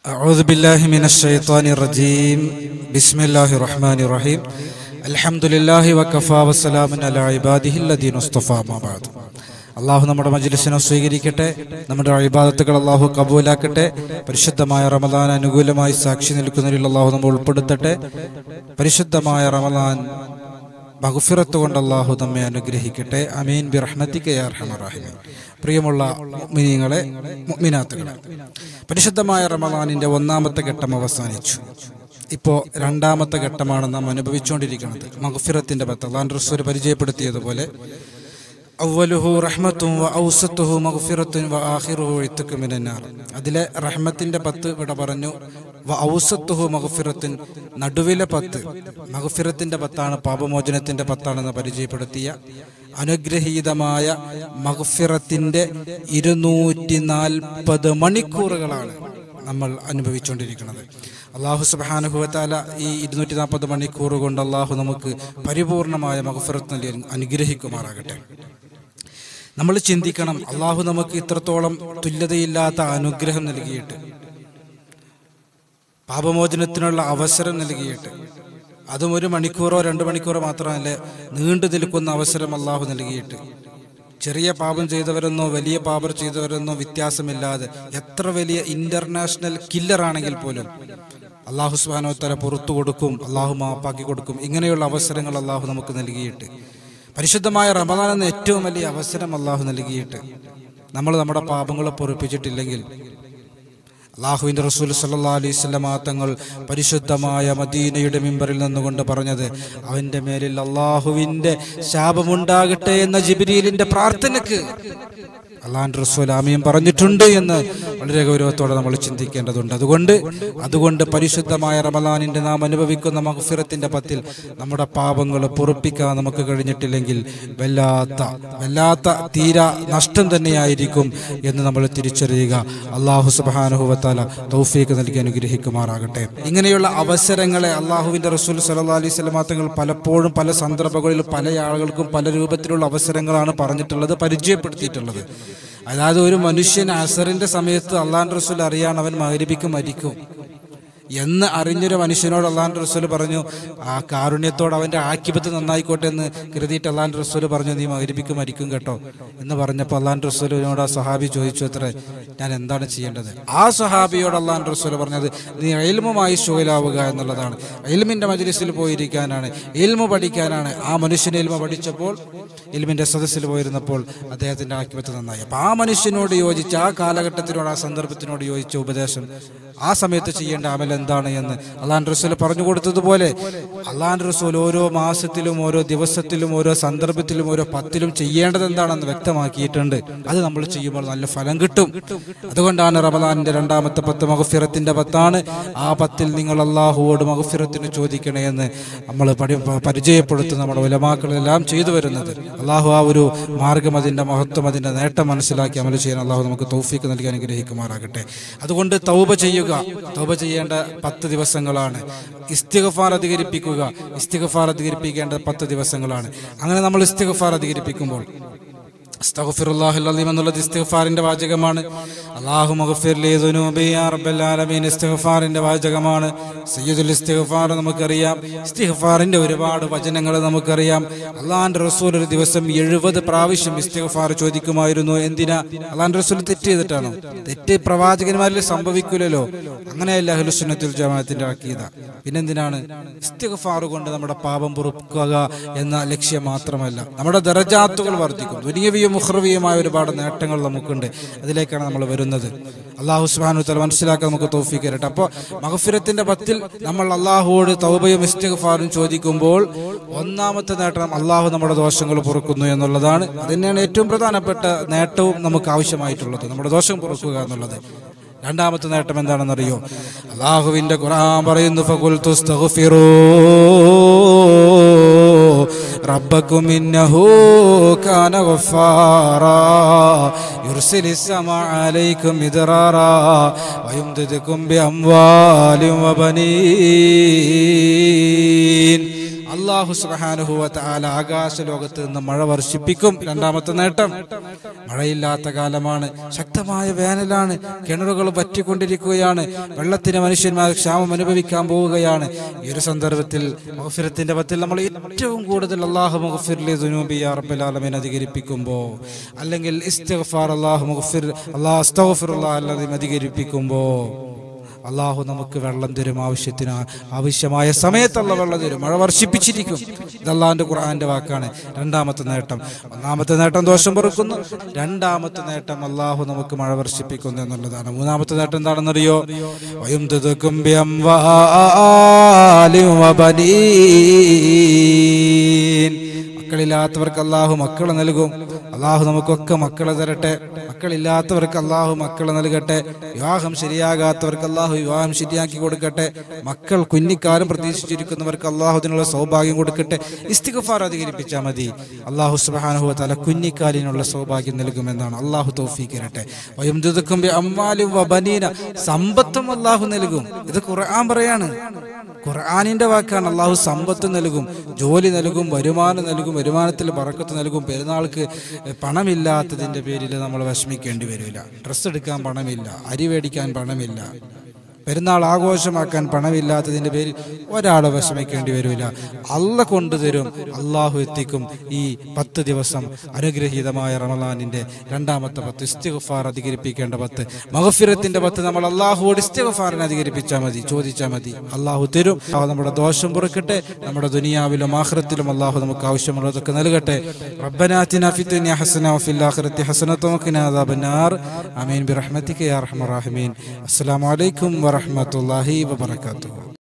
أعوذ بالله من الشيطان الرجيم بسم الله الرحمن الرحيم الحمد لله وكفى وسلام على عباده الذين اصطفى ما بعد അള്ളാഹു നമ്മുടെ മജ്ലിസിനെ സ്വീകരിക്കട്ടെ നമ്മുടെ അഴിബാദത്തുകൾ അള്ളാഹു കബൂലാക്കട്ടെ പരിശുദ്ധമായ റമദാൻ അനുകൂലമായി സാക്ഷി നിൽക്കുന്നതിൽ അള്ളാഹു നമ്മൾ ഉൾപ്പെടുത്തട്ടെ പരിശുദ്ധമായ റമദാൻ മഹുഫിറത്ത് കൊണ്ട് അള്ളാഹു നമ്മെ അനുഗ്രഹിക്കട്ടെ അമീൻ ബി റഹ്മത്തിക്ക് യാ അർഹമർ റഹീമീൻ. പ്രിയമുള്ള മുഅ്മിനീങ്ങളെ മുഅ്മിനാത്തുകളെ പരിശുദ്ധമായ റമദാനിന്റെ ഒന്നാമത്തെ ഘട്ടം അവസാനിച്ചു ഇപ്പോൾ രണ്ടാമത്തെ ഘട്ടമാണ് നാം അനുഭവിച്ചുകൊണ്ടിരിക്കുന്നത് മഹുഫിറത്തിന്റെ പത്ത് അള്ളാൻ റസൂൽ പരിചയപ്പെടുത്തിയതുപോലെ അവലുഹു റഹ്മത്തും വ ഔസത്തുഹു മഗ്ഫിറത്തുൻ വ ആഖിറുഹു ഇത്തക്കും മിനന്നാർ അതിലെ റഹ്മത്തിന്റെ പത്ത് ഇവിടെ പറഞ്ഞു വ ഔസത്തുഹു മഗ്ഫിറത്തുൻ നടുവിലെ പത്ത് മഗ്ഫിറത്തിന്റെ പത്താണ് പാപമോചനത്തിന്റെ പത്താണെന്ന് പരിചയപ്പെടുത്തിയ അനുഗ്രഹീതമായ മഗ്ഫിറത്തിന്റെ ഇരുന്നൂറ്റി നാൽപ്പത് മണിക്കൂറുകളാണ് നമ്മൾ അനുഭവിച്ചുകൊണ്ടിരിക്കുന്നത് അള്ളാഹു സുബാനുഭവത്താല ഈ ഇരുന്നൂറ്റി നാൽപ്പത് മണിക്കൂർ കൊണ്ട് അള്ളാഹു നമുക്ക് പരിപൂർണമായ മഹഫിറത്ത് നൽകി അനുഗ്രഹിക്കുമാറാകട്ടെ നമ്മൾ ചിന്തിക്കണം അള്ളാഹു നമുക്ക് ഇത്രത്തോളം തുല്യതയില്ലാത്ത അനുഗ്രഹം നൽകിയിട്ട് പാപമോചനത്തിനുള്ള അവസരം നൽകിയിട്ട് അതും ഒരു മണിക്കൂറോ രണ്ട് മണിക്കൂറോ മാത്രമല്ല നീണ്ടു നിൽക്കുന്ന അവസരം അള്ളാഹു നൽകിയിട്ട് ചെറിയ പാപം ചെയ്തവരെന്നോ വലിയ പാപം ചെയ്തവരെന്നോ വ്യത്യാസമില്ലാതെ എത്ര വലിയ ഇന്റർനാഷണൽ കില്ലറാണെങ്കിൽ പോലും അള്ളാഹു സുബാനോത്തര പുറത്തു കൊടുക്കും അള്ളാഹു മാപ്പാക്കി കൊടുക്കും ഇങ്ങനെയുള്ള അവസരങ്ങൾ അള്ളാഹു നമുക്ക് നൽകിയിട്ട് പരിശുദ്ധമായ റമദാൻ എന്ന ഏറ്റവും വലിയ അവസരം അള്ളാഹു നൽകിയിട്ട് നമ്മൾ നമ്മുടെ പാപങ്ങളെ പൊറുപ്പിച്ചിട്ടില്ലെങ്കിൽ അള്ളാഹുവിന്റെ റസൂൽ സല്ലാ അലൈഹി സ്വലമാ തങ്ങൾ പരിശുദ്ധമായ മദീനയുടെ മിമ്പറിൽ നിന്നുകൊണ്ട് പറഞ്ഞത് അവന്റെ മേലിൽ അള്ളാഹുവിന്റെ ശാപമുണ്ടാകട്ടെ എന്ന ജിബിരിയിലിന്റെ പ്രാർത്ഥനക്ക് അള്ളാഹിന്റെ റസൂൽ ആമയും പറഞ്ഞിട്ടുണ്ട് എന്ന് വളരെ ഗൗരവത്തോടെ നമ്മൾ ചിന്തിക്കേണ്ടതുണ്ട് അതുകൊണ്ട് അതുകൊണ്ട് പരിശുദ്ധമായ റമലാനിന്റെ നാം അനുഭവിക്കുന്ന മഹഫിറത്തിന്റെ പത്തിൽ നമ്മുടെ പാപങ്ങൾ പൊറുപ്പിക്കാൻ നമുക്ക് കഴിഞ്ഞിട്ടില്ലെങ്കിൽ വല്ലാത്ത വല്ലാത്ത തീര നഷ്ടം തന്നെയായിരിക്കും എന്ന് നമ്മൾ തിരിച്ചറിയുക അള്ളാഹു സുബാനുഹുവത്താല തൗഫീക്ക് നൽകി അനുഗ്രഹിക്കുമാറാകട്ടെ ഇങ്ങനെയുള്ള അവസരങ്ങളെ അള്ളാഹുവിന്റെ റസൂൽ സല്ലാ അലൈഹി സ്വലമാങ്ങൾ പലപ്പോഴും പല സന്ദർഭങ്ങളിൽ പല ആളുകൾക്കും പല രൂപത്തിലുള്ള അവസരങ്ങളാണ് പറഞ്ഞിട്ടുള്ളത് പരിചയപ്പെടുത്തിയിട്ടുള്ളത് അതായത് ഒരു മനുഷ്യൻ അസറിന്റെ സമയത്ത് അള്ളാൻ റസൂൽ അറിയാൻ അവൻ മകരിപ്പിക്ക് മരിക്കും എന്ന് അറിഞ്ഞൊരു മനുഷ്യനോട് അള്ളാൻ റസൂൽ പറഞ്ഞു ആ കാരുണ്യത്തോട് അവന്റെ ആക്കിപത്ത് നന്നായിക്കോട്ടെ എന്ന് കരുതിയിട്ട് അള്ളാൻ റസൂൽ പറഞ്ഞു നീ മകരിപ്പിക്ക് മരിക്കും കേട്ടോ എന്ന് പറഞ്ഞപ്പോൾ അള്ളാൻ റസൂലിനോട് ആ സഹാബി ചോദിച്ചു അത്ര ഞാൻ എന്താണ് ചെയ്യേണ്ടത് ആ സഹാബിയോട് അള്ളാൻ റസൂൽ പറഞ്ഞത് നീ എൽമുമായി ഷോയിലാവുക എന്നുള്ളതാണ് എൽമിന്റെ മജ്ലിസിൽ പോയിരിക്കാനാണ് എൽമു പഠിക്കാനാണ് ആ മനുഷ്യൻ എൽമ പഠിച്ചപ്പോൾ എൽമിന്റെ സദസ്സിൽ പോയിരുന്നപ്പോൾ അദ്ദേഹത്തിന്റെ ആക്കിപത്ത് നന്നായി അപ്പൊ ആ മനുഷ്യനോട് യോജിച്ച ആ കാലഘട്ടത്തിനോട് ആ സന്ദർഭത്തിനോട് യോജിച്ച ഉപദേശം ആ സമയത്ത് ചെയ്യേണ്ട അമൽ എന്താണ് എന്ന് അള്ളാൻ റസൂൽ പറഞ്ഞു കൊടുത്തതുപോലെ അള്ളാൻ റസൂൽ ഓരോ മാസത്തിലും ഓരോ ദിവസത്തിലും ഓരോ സന്ദർഭത്തിലും ഓരോ പത്തിലും ചെയ്യേണ്ടത് എന്താണെന്ന് വ്യക്തമാക്കിയിട്ടുണ്ട് അത് നമ്മൾ ചെയ്യുമ്പോൾ നല്ല ഫലം കിട്ടും അതുകൊണ്ടാണ് റമദാനിന്റെ രണ്ടാമത്തെ പത്ത് മഹഫിറത്തിന്റെ പത്താണ് ആ പത്തിൽ നിങ്ങൾ അള്ളാഹുവോട് മഹഫിറത്തിന് ചോദിക്കണേ എന്ന് നമ്മൾ പഠി പരിചയപ്പെടുത്തുന്ന നമ്മുടെ ഉലമാക്കളെല്ലാം ചെയ്തു വരുന്നത് അള്ളാഹു ആ ഒരു മാർഗം അതിന്റെ മഹത്വം അതിന്റെ നേട്ടം മനസ്സിലാക്കി അമൽ ചെയ്യാൻ അള്ളാഹു നമുക്ക് തൗഫീക്ക് നൽകി അനുഗ്രഹിക്കുമാറാകട്ടെ അതുകൊണ്ട് തൗബ ചെയ്യുക തൗബ ചെയ്യേണ്ട പത്ത് ദിവസങ്ങളാണ് ഇസ്തിഗഫാർ അധികരിപ്പിക്കുക ഇസ്തിഗഫാർ അധികരിപ്പിക്കേണ്ട പത്ത് ദിവസങ്ങളാണ് അങ്ങനെ നമ്മൾ ഇസ്തിഗഫാർ അധികരിപ്പിക്കുമ്പോൾ അസ്തഗ്ഫിറുല്ലാഹിൽ എന്നുള്ളത് ഇസ്തിഗ്ഫാറിന്റെ വാചകമാണ് അല്ലാഹു മഗ്ഫിർ ലി ദുനൂബി യാ റബ്ബൽ ആലമീൻ ഇസ്തിഗ്ഫാറിന്റെ വാചകമാണ് സയ്യിദുൽ ഇസ്തിഗ്ഫാർ നമുക്കറിയാം ഇസ്തിഗ്ഫാറിന്റെ ഒരുപാട് വചനങ്ങൾ നമുക്കറിയാം അള്ളാഹിന്റെ റസൂൽ ഒരു ദിവസം എഴുപത് പ്രാവശ്യം ഇസ്തിഗ്ഫാർ ചോദിക്കുമായിരുന്നു എന്തിനാ അള്ളാഹിന്റെ റസൂൽ തെറ്റ് ചെയ്തിട്ടാണോ തെറ്റ് പ്രവാചകന്മാരിൽ സംഭവിക്കില്ലല്ലോ അങ്ങനെയല്ല അഹ്ലുസുന്നത്തുൽ ജമാഅത്തിന്റെ അക്കീദ പിന്നെന്തിനാണ് ഇസ്തിഗ്ഫാർ കൊണ്ട് നമ്മുടെ പാപം പൊറുക്കുക എന്ന ലക്ഷ്യം മാത്രമല്ല നമ്മുടെ ദറജാത്തുകൾ വർദ്ധിക്കും ദുനിയവിയും മുഹ്റവിയുമായ ഒരുപാട് നേട്ടങ്ങൾ നമുക്കുണ്ട് അതിലേക്കാണ് നമ്മൾ വരുന്നത് അള്ളാഹു സുബാനു തല മനസ്സിലാക്കാൻ നമുക്ക് തോഫിക്ക് തരട്ടെ അപ്പോൾ മഹഫിരത്തിന്റെ പത്തിൽ നമ്മൾ അള്ളാഹുവോട് തൗബയും ഇസ്തിഗ്ഫാറും ചോദിക്കുമ്പോൾ ഒന്നാമത്തെ നേട്ടം അള്ളാഹു നമ്മുടെ ദോഷങ്ങൾ പൊറുക്കുന്നു എന്നുള്ളതാണ് അത് തന്നെയാണ് ഏറ്റവും പ്രധാനപ്പെട്ട നേട്ടവും നമുക്ക് ആവശ്യമായിട്ടുള്ളത് നമ്മുടെ ദോഷം പൊറുക്കുക എന്നുള്ളത് രണ്ടാമത്തെ നേട്ടം എന്താണെന്നറിയോ അള്ളാഹുവിന്റെ ഖുർആൻ പറയുന്നു ഫഖുൽ തുസ്തഗ്ഫിറൂ ربكم إنه كان غفارا يرسل السماء عليكم مدرارا ويمددكم بأموال وبنين അള്ളാഹു സുബാനുഹുവത്ത് ആല ആകാശ ലോകത്ത് നിന്ന് മഴ വർഷിപ്പിക്കും രണ്ടാമത്തെ നേട്ടം മഴയില്ലാത്ത കാലമാണ് ശക്തമായ വേനലാണ് കിണറുകൾ വറ്റിക്കൊണ്ടിരിക്കുകയാണ് വെള്ളത്തിന് മനുഷ്യന്മാർ ക്ഷാമം അനുഭവിക്കാൻ പോവുകയാണ് ഈ ഒരു സന്ദർഭത്തിൽ മഹഫിറത്തിന്റെ പത്തിൽ നമ്മൾ ഏറ്റവും കൂടുതൽ അള്ളാഹു മുഖഫിറിലെ ദുനൂബി യാ റബ്ബൽ ആലമീൻ അധികരിപ്പിക്കുമ്പോൾ അല്ലെങ്കിൽ ഇസ്തിഗ്ഫാർ അള്ളാഹു മുഖഫിർ അള്ളാഹു അസ്തഗ്ഫിറുല്ലാഹ് അല്ലാതെ അധികരിപ്പിക്കുമ്പോൾ അള്ളാഹു നമുക്ക് വെള്ളം തരും ആവശ്യത്തിന് ആവശ്യമായ സമയത്തുള്ള വെള്ളം തരും മഴ വർഷിപ്പിച്ചിരിക്കും ഇത് അള്ളാഹിന്റെ ഖുർആന്റെ വാക്കാണ് രണ്ടാമത്തെ നേട്ടം ഒന്നാമത്തെ നേട്ടം ദോഷം പൊറുക്കുന്നു രണ്ടാമത്തെ നേട്ടം അള്ളാഹു നമുക്ക് മഴ വർഷിപ്പിക്കുന്നു എന്നുള്ളതാണ് മൂന്നാമത്തെ നേട്ടം എന്താണെന്നറിയോ വയും മക്കളില്ലാത്തവർക്ക് അള്ളാഹു മക്കളെ നൽകും അള്ളാഹു നമുക്കൊക്കെ മക്കളെ തരട്ടെ മക്കളില്ലാത്തവർക്ക് അള്ളാഹു മക്കളെ നൽകട്ടെ വിവാഹം ശരിയാകാത്തവർക്ക് അള്ളാഹു വിവാഹം ശരിയാക്കി കൊടുക്കട്ടെ മക്കൾ കുഞ്ഞിക്കാലം പ്രതീക്ഷിച്ചിരിക്കുന്നവർക്ക് അള്ളാഹു അതിനുള്ള സൗഭാഗ്യം കൊടുക്കട്ടെ ഇസ്തിഗഫാർ അധികരിപ്പിച്ചാൽ മതി അള്ളാഹു സുബാനുഹു തല കുഞ്ഞിക്കാലിനുള്ള സൗഭാഗ്യം നൽകുമെന്നാണ് അള്ളാഹു തൗഫീഖ് തരട്ടെ വയും അമ്മാലും വബനീന സമ്പത്തും അള്ളാഹു നൽകും ഇത് ഖുർആൻ പറയാണ് ഖുർആാനിന്റെ വാക്കാണ് അള്ളാഹു സമ്പത്ത് നൽകും ജോലി നൽകും വരുമാനം നൽകും വരുമാനത്തിൽ പറക്കത്ത് നൽകും പെരുന്നാൾക്ക് പണമില്ലാത്തതിന്റെ പേരിൽ നമ്മൾ വിഷമിക്കേണ്ടി വരില്ല ഡ്രസ്സ് എടുക്കാൻ പണമില്ല അരി മേടിക്കാൻ പണമില്ല പെരുന്നാൾ ആഘോഷമാക്കാൻ പണമില്ലാത്തതിന്റെ പേരിൽ ഒരാൾ വിഷമിക്കേണ്ടി വരില്ല അല്ല കൊണ്ടുതരും അള്ളാഹു എത്തിക്കും ഈ പത്ത് ദിവസം അനുഗ്രഹീതമായ റമലാനിന്റെ രണ്ടാമത്തെ പത്ത് ഇസ്തിഗഫാർ അധികരിപ്പിക്കേണ്ട പത്ത് മഹഫിറത്തിന്റെ പത്ത് നമ്മൾ അള്ളാഹുവോട് ഇസ്തിഗഫാറിനെ അധികരിപ്പിച്ചാൽ മതി ചോദിച്ചാൽ മതി അള്ളാഹു തരും അള്ളാഹു നമ്മുടെ ദോഷം പൊറുക്കട്ടെ നമ്മുടെ ദുനിയാവിലും ആഹ്റത്തിലും അള്ളാഹു നമുക്ക് ആവശ്യമുള്ളതൊക്കെ നൽകട്ടെ റബ്ബനാത്തിന ഫി ദുനിയ ഹസന വഫി ആഖിറതി ഹസനത വഖിന അദാബന്നാർ ആമീൻ ബിറഹ്മതിക യാ അർഹമർ റഹീമീൻ അസ്സലാമു അലൈക്കും വറഹ്മത്തുള്ളാഹി വബറകാതുഹു